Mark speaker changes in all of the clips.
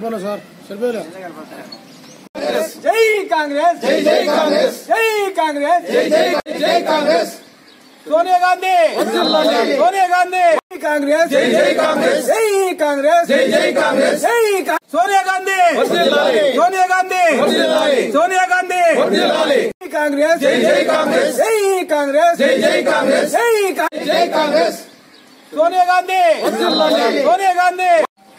Speaker 1: చెప్పండి సార్ సరిపోయలే
Speaker 2: జై కాంగ్రెస్
Speaker 3: జై జై కాంగ్రెస్
Speaker 2: జై కాంగ్రెస్
Speaker 3: జై జై జై కాంగ్రెస్
Speaker 2: సోనియా గాంధీ సోనియా గాంధీ జై కాంగ్రెస్
Speaker 3: జై జై కాంగ్రెస్
Speaker 2: జై కాంగ్రెస్
Speaker 3: జై జై కాంగ్రెస్
Speaker 2: జై కా- సోనియా గాంధీ
Speaker 3: వర్ధిల్లాలి.
Speaker 2: సోనియా గాంధీ
Speaker 3: వర్ధిల్లాలి.
Speaker 2: సోనియా గాంధీ
Speaker 3: వర్ధిల్లాలి.
Speaker 2: జై కాంగ్రెస్
Speaker 3: జై జై కాంగ్రెస్
Speaker 2: జై కాంగ్రెస్
Speaker 3: జై జై కాంగ్రెస్
Speaker 2: జై కా-
Speaker 3: జై కాంగ్రెస్
Speaker 2: సోనియా గాంధీ
Speaker 3: వర్ధిల్లాలి.
Speaker 2: సోనియా గాంధీ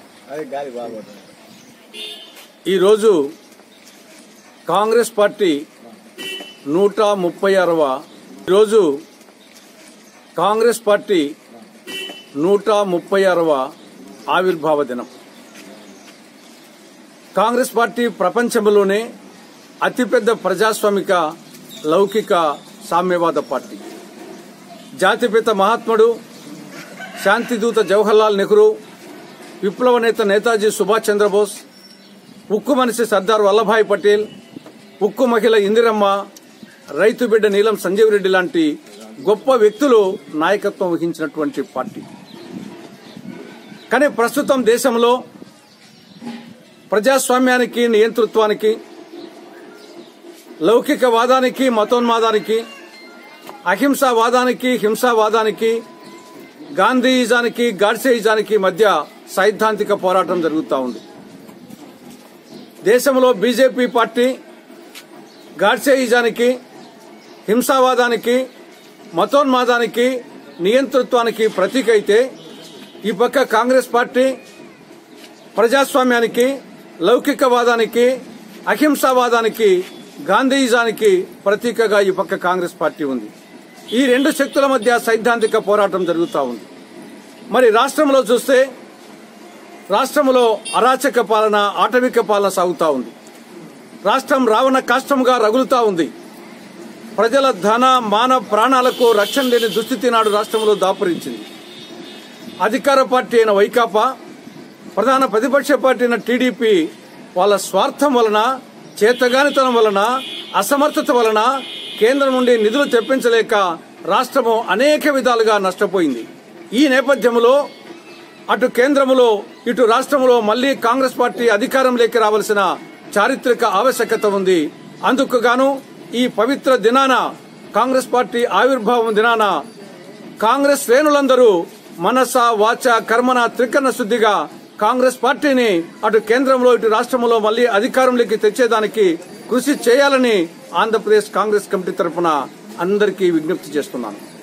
Speaker 4: ఈరోజు కాంగ్రెస్ పార్టీ నూట ముప్పై ఆరవ ఈరోజు కాంగ్రెస్ పార్టీ నూట ముప్పై ఆరవ ఆవిర్భావ దినం కాంగ్రెస్ పార్టీ ప్రపంచంలోనే అతిపెద్ద ప్రజాస్వామిక లౌకిక సామ్యవాద పార్టీ జాతిపిత మహాత్ముడు శాంతిదూత జవహర్లాల్ నెహ్రూ విప్లవ నేత నేతాజీ సుభాష్ చంద్రబోస్ ఉక్కు మనిషి సర్దార్ వల్లభాయ్ పటేల్ ఉక్కు మహిళ ఇందిరమ్మ రైతు బిడ్డ నీలం సంజీవ్ రెడ్డి లాంటి గొప్ప వ్యక్తులు నాయకత్వం వహించినటువంటి పార్టీ కానీ ప్రస్తుతం దేశంలో ప్రజాస్వామ్యానికి నియంతృత్వానికి లౌకికవాదానికి మతోన్మాదానికి అహింసావాదానికి హింసావాదానికి గాంధీయిజానికి గాడ్సేయిజానికి మధ్య సైద్ధాంతిక పోరాటం జరుగుతూ ఉంది దేశంలో బీజేపీ పార్టీ గాడ్సేయిజానికి హింసావాదానికి మతోన్మాదానికి నియంతృత్వానికి ప్రతీక అయితే ఈ పక్క కాంగ్రెస్ పార్టీ ప్రజాస్వామ్యానికి లౌకికవాదానికి అహింసావాదానికి గాంధీయిజానికి ప్రతీకగా ఈ పక్క కాంగ్రెస్ పార్టీ ఉంది ఈ రెండు శక్తుల మధ్య సైద్ధాంతిక పోరాటం జరుగుతూ ఉంది మరి రాష్ట్రంలో చూస్తే రాష్ట్రంలో అరాచక పాలన ఆటవిక పాలన సాగుతా ఉంది రాష్ట్రం రావణ కాష్టంగా రగులుతా ఉంది ప్రజల ధన మాన ప్రాణాలకు రక్షణ లేని దుస్థితి నాడు రాష్ట్రంలో దాపురించింది అధికార పార్టీ అయిన వైకాపా ప్రధాన ప్రతిపక్ష పార్టీ అయిన టీడీపీ వాళ్ళ స్వార్థం వలన చేతగానితనం వలన అసమర్థత వలన కేంద్రం నుండి నిధులు తెప్పించలేక రాష్ట్రము అనేక విధాలుగా నష్టపోయింది ఈ నేపథ్యంలో అటు కేంద్రములో ఇటు రాష్ట్రంలో మళ్లీ కాంగ్రెస్ పార్టీ అధికారంలోకి రావాల్సిన చారిత్రక ఆవశ్యకత ఉంది అందుకు గాను ఈ పవిత్ర దినాన కాంగ్రెస్ పార్టీ ఆవిర్భావం దినాన కాంగ్రెస్ శ్రేణులందరూ మనస వాచ కర్మన త్రికరణ శుద్ధిగా కాంగ్రెస్ పార్టీని అటు కేంద్రంలో ఇటు రాష్ట్రంలో మళ్లీ అధికారంలోకి తెచ్చేదానికి కృషి చేయాలని ఆంధ్రప్రదేశ్ కాంగ్రెస్ కమిటీ తరఫున అందరికీ విజ్ఞప్తి చేస్తున్నాను